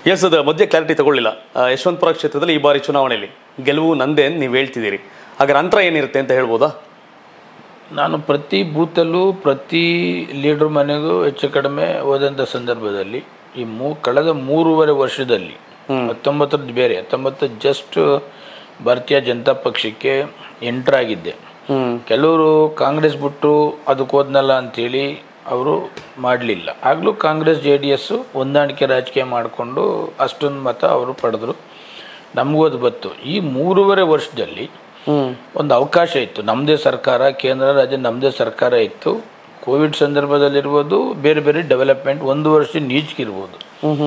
S ಅದು ಮಧ್ಯೆ clarity ತಗೊಳ್ಳಿಲ್ಲ ಆ, ಯಶವಂತಪುರ ಕ್ಷೇತ್ರದಲ್ಲಿ ಈ ಬಾರಿ ಚುನಾವಣೆಯಲ್ಲಿ ಗೆಲುವು ನಂದೇ ಅಂತ ನೀವು ಹೇಳ್ತಿದ್ದೀರಿ ಹಾಗಾದ್ರೆ ಅಂತರ ಏನಿರುತ್ತೆ ಅಂತ ಹೇಳ್ಬೋದಾ ನಾನು ಪ್ರತಿ ಬೂತಲ್ಲೂ ಪ್ರತಿ ಲೀಡ್ರ್ ಮನೆಗೂ ಹೆಚ್ಚು ಕಡಿಮೆ ಹೋದಂಥ ಸಂದರ್ಭದಲ್ಲಿ ಈ ಮೂ ಕಳೆದ ಮೂರುವರೆ ವರ್ಷದಲ್ಲಿ ಹತ್ತೊಂಬತ್ತರದ್ದು ಬೇರೆ ಹತ್ತೊಂಬತ್ತು ಜಸ್ಟ್ ಭಾರತೀಯ ಜನತಾ ಪಕ್ಷಕ್ಕೆ ಎಂಟರ್ ಆಗಿದ್ದೆ ಕೆಲವರು ಕಾಂಗ್ರೆಸ್ ಬಿಟ್ಟು ಅದಕ್ಕೆ ಹೋದ್ನಲ್ಲ ಅಂತೇಳಿ ಅವರು ಮಾಡಲಿಲ್ಲ ಆಗಲೂ ಕಾಂಗ್ರೆಸ್ ಜೆ ಡಿ ಎಸ್ಸು ಹೊಂದಾಣಿಕೆ ರಾಜಕೀಯ ಮಾಡಿಕೊಂಡು ಅಷ್ಟೊಂದು ಮತ ಅವರು ಪಡೆದ್ರು ನಮಗೂ ಅದು ಬತ್ತು ಈ ಮೂರುವರೆ ವರ್ಷದಲ್ಲಿ ಒಂದು ಅವಕಾಶ ಇತ್ತು ನಮ್ಮದೇ ಸರ್ಕಾರ ಕೇಂದ್ರ ರಾಜ್ಯ ನಮ್ಮದೇ ಸರ್ಕಾರ ಇತ್ತು ಕೋವಿಡ್ ಸಂದರ್ಭದಲ್ಲಿರ್ಬೋದು ಬೇರೆ ಬೇರೆ ಡೆವಲಪ್ಮೆಂಟ್ ಒಂದು ವರ್ಷ ನೀಚ್ಗಿರ್ಬೋದು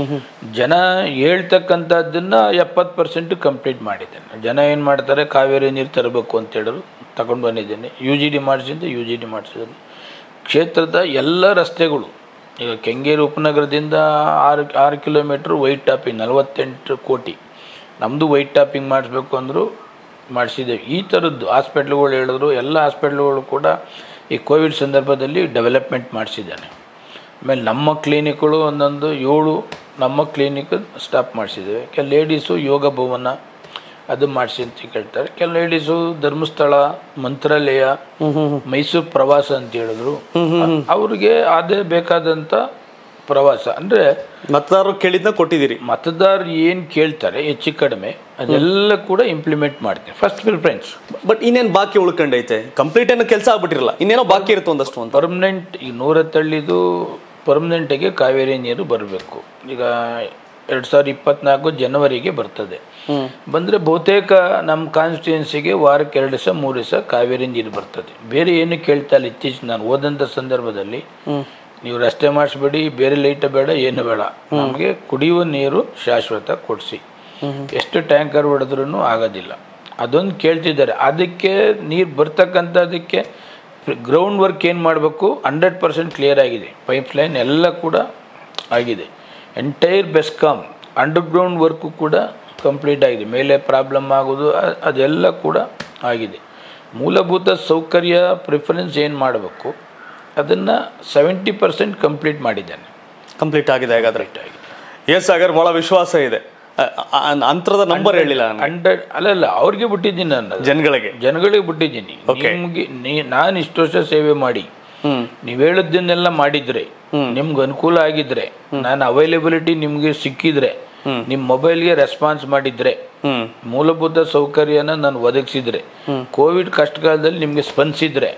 ಜನ ಹೇಳ್ತಕ್ಕಂಥದ್ದನ್ನ ಎಪ್ಪತ್ತು ಪರ್ಸೆಂಟ್ ಕಂಪ್ಲೀಟ್ ಮಾಡಿದ್ದೇನೆ ಜನ ಏನು ಮಾಡ್ತಾರೆ ಕಾವೇರಿ ನೀರು ತರಬೇಕು ಅಂತ ಹೇಳಿದ್ರು ತಗೊಂಡು ಬಂದಿದ್ದೇನೆ ಯು ಜಿ ಡಿ ಮಾಡಿಸಿದ್ದೆ ಯು ಜಿ ಡಿ ಮಾಡಿಸಿದ್ದೇನೆ ಕ್ಷೇತ್ರದ ಎಲ್ಲ ರಸ್ತೆಗಳು ಈಗ ಕೆಂಗೇರಿ ಉಪನಗರದಿಂದ ಆರು ಆರು ಕಿಲೋಮೀಟ್ರ್ ವೈಟ್ ಟಾಪಿಂಗ್ ನಲವತ್ತೆಂಟು ಕೋಟಿ ನಮ್ಮದು ವೈಟ್ ಟಾಪಿಂಗ್ ಮಾಡಿಸ್ಬೇಕು ಅಂದರು ಮಾಡಿಸಿದ್ದೇವೆ ಈ ಥರದ್ದು ಹಾಸ್ಪಿಟ್ಲ್ಗಳು ಹೇಳಿದ್ರು ಎಲ್ಲ ಹಾಸ್ಪಿಟ್ಲ್ಗಳು ಕೂಡ ಈ ಕೋವಿಡ್ ಸಂದರ್ಭದಲ್ಲಿ ಡೆವಲಪ್ಮೆಂಟ್ ಮಾಡಿಸಿದ್ದಾನೆ ಆಮೇಲೆ ನಮ್ಮ ಕ್ಲಿನಿಕ್ಗಳು ಒಂದೊಂದು ಏಳು ನಮ್ಮ ಕ್ಲಿನಿಕ್ ಸ್ಟಾಪ್ ಮಾಡಿಸಿದ್ದೇವೆ ಕೆಲ ಲೇಡೀಸು ಯೋಗ ಭವನ ಅದು ಮಾಡಿಸಿ ಅಂತ ಕೇಳ್ತಾರೆ ಕೆಲ ಲೇಡೀಸು ಧರ್ಮಸ್ಥಳ ಮಂತ್ರಾಲಯ ಮೈಸೂರು ಪ್ರವಾಸ ಅಂತ ಹೇಳಿದ್ರು ಅವ್ರಿಗೆ ಅದೇ ಬೇಕಾದಂಥ ಪ್ರವಾಸ ಅಂದರೆ ಮತದಾರರು ಕೇಳಿದ್ನ ಕೊಟ್ಟಿದ್ದೀರಿ ಮತದಾರರು ಏನು ಕೇಳ್ತಾರೆ ಹೆಚ್ಚು ಕಡಿಮೆ ಅದೆಲ್ಲ ಕೂಡ ಇಂಪ್ಲಿಮೆಂಟ್ ಮಾಡ್ತೀನಿ ಫಸ್ಟ್ ಪ್ರಿಫರೆನ್ಸ್ ಬಟ್ ಇನ್ನೇನು ಬಾಕಿ ಉಳ್ಕೊಂಡೈತೆ ಕಂಪ್ಲೀಟ್ ಏನೋ ಕೆಲಸ ಆಗ್ಬಿಟ್ಟಿರಲ್ಲ ಇನ್ನೇನೋ ಬಾಕಿ ಇರುತ್ತೆ ಒಂದಷ್ಟು ಅಂತ ಪರ್ಮನೆಂಟ್ ಈಗ ನೂರತ್ತಳ್ಳಿದು ಪರ್ಮನೆಂಟಿಗೆ ಕಾವೇರಿ ನೀರು ಬರಬೇಕು ಈಗ ಎರಡು ಸಾವಿರದ ಇಪ್ಪತ್ನಾಲ್ಕು ಜನವರಿಗೆ ಬರ್ತದೆ ಬಂದರೆ ಬಹುತೇಕ ನಮ್ಮ ಕಾನ್ಸ್ಟಿಟ್ಯೂನ್ಸಿಗೆ ವಾರಕ್ಕೆ ಎರಡು ದಿವಸ ಮೂರು ದಿವಸ ಕಾವೇರಿ ನೀರು ಬರ್ತದೆ ಬೇರೆ ಏನು ಕೇಳ್ತಾ ಇಲ್ಲ ಇತ್ತೀಚೆಗೆ ನಾನು ಹೋದಂಥ ಸಂದರ್ಭದಲ್ಲಿ ನೀವು ರಸ್ತೆ ಮಾಡಿಸ್ಬೇಡಿ ಬೇರೆ ಲೈಟ್ ಬೇಡ ಏನು ಬೇಡ ನಮಗೆ ಕುಡಿಯುವ ನೀರು ಶಾಶ್ವತ ಕೊಡಿಸಿ ಎಷ್ಟು ಟ್ಯಾಂಕರ್ ಹೊಡೆದ್ರೂ ಆಗೋದಿಲ್ಲ ಅದೊಂದು ಕೇಳ್ತಿದ್ದಾರೆ ಅದಕ್ಕೆ ನೀರು ಬರ್ತಕ್ಕಂಥದ್ದಕ್ಕೆ ಗ್ರೌಂಡ್ ವರ್ಕ್ ಏನು ಮಾಡಬೇಕು ಹಂಡ್ರೆಡ್ ಪರ್ಸೆಂಟ್ ಕ್ಲಿಯರ್ ಆಗಿದೆ ಪೈಪ್ ಲೈನ್ ಎಲ್ಲ ಕೂಡ ಆಗಿದೆ ಎಂಟೈರ್ ಬೆಸ್ಕಾಮ್ ಅಂಡರ್ಗ್ರೌಂಡ್ ವರ್ಕು ಕೂಡ ಕಂಪ್ಲೀಟ್ ಆಗಿದೆ ಮೇಲೆ ಪ್ರಾಬ್ಲಮ್ ಆಗೋದು ಅ- ಅದೆಲ್ಲ ಕೂಡ ಆಗಿದೆ ಮೂಲಭೂತ ಸೌಕರ್ಯ ಪ್ರಿಫರೆನ್ಸ್ ಏನು ಮಾಡಬೇಕು ಅದನ್ನು ಸೆವೆಂಟಿ ಪರ್ಸೆಂಟ್ ಕಂಪ್ಲೀಟ್ ಮಾಡಿದ್ದಾನೆ ಕಂಪ್ಲೀಟ್ ಆಗಿದೆ ಹಾಗಾದ್ರೆ ಆಗಿದೆ ಎಸ್ ಹಾಗಾದ್ರೆ ಬಹಳ ವಿಶ್ವಾಸ ಇದೆ ಅ- ಅ- ಅ- ಅಂತರದ ನಂಬರ್ ಹೇಳಿಲ್ಲ ನಾನು ಹಂಡ್ರೆಡ್ ಅಲ್ಲಲ್ಲ ಅವ್ರಿಗೆ ಬಿಟ್ಟಿದ್ದೀನಿ ನಾನು ಜನಗಳಿಗೆ ಜನಗಳಿಗೆ ಬಿಟ್ಟಿದ್ದೀನಿ ನಿಮ್ಗೆ ನೀ- ನಾನು ಇಷ್ಟು ವರ್ಷ ಸೇವೆ ಮಾಡಿ ಹ್ಮ್ ನೀವು ಹೇಳಿದ್ದನ್ನೆಲ್ಲ ಮಾಡಿದ್ರೆ ನಿಮ್ಗೆ ಅನುಕೂಲ ಆಗಿದ್ರೆ ನಾನು ಅವೈಲೇಬಿಲಿಟಿ ನಿಮ್ಗೆ ಸಿಕ್ಕಿದ್ರೆ ನಿಮ್ಮ ಮೊಬೈಲ್ಗೆ ರೆಸ್ಪಾನ್ಸ್ ಮಾಡಿದ್ರೆ ಹ್ಮ್ ಮೂಲಭೂತ ಸೌಕರ್ಯನ ನಾನು ಒದಗಿಸಿದ್ರೆ ಕೋವಿಡ್ ಕಷ್ಟಕಾಲದಲ್ಲಿ ನಿಮ್ಗೆ ಸ್ಪಂದಿಸಿದ್ರೆ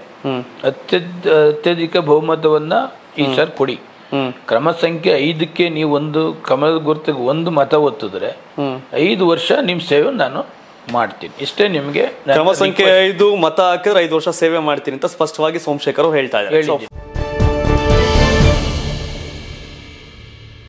ಅತ್ಯದ್ ಅತ್ಯಧಿಕ ಬಹುಮತವನ್ನ ಈ ಸರ್ ಕೊಡಿ ಕ್ರಮ ಸಂಖ್ಯೆ ಐದಕ್ಕೆ ನೀವು ಒಂದು ಕಮಲದ ಗುರುತಿಗೆ ಒಂದು ಮತ ಒತ್ತಿದ್ರೆ ಐದು ವರ್ಷ ನಿಮ್ಮ ಸೇವೆ ನಾನು ಮಾಡ್ತೀನಿ ಇಷ್ಟೇ ನಿಮಗೆ ಕ್ರಮ ಸಂಖ್ಯೆ ಐದು ಮತ ಹಾಕಿದ್ರೆ ಐದು ವರ್ಷ ಸೇವೆ ಮಾಡ್ತೀನಿ ಅಂತ ಸ್ಪಷ್ಟವಾಗಿ ಸೋಮಶೇಖರ್ ಅವ್ರು ಹೇಳ್ತಾ ಇದ್ದಾರೆ So, ಹೇಳಿದ್ದೀನಿ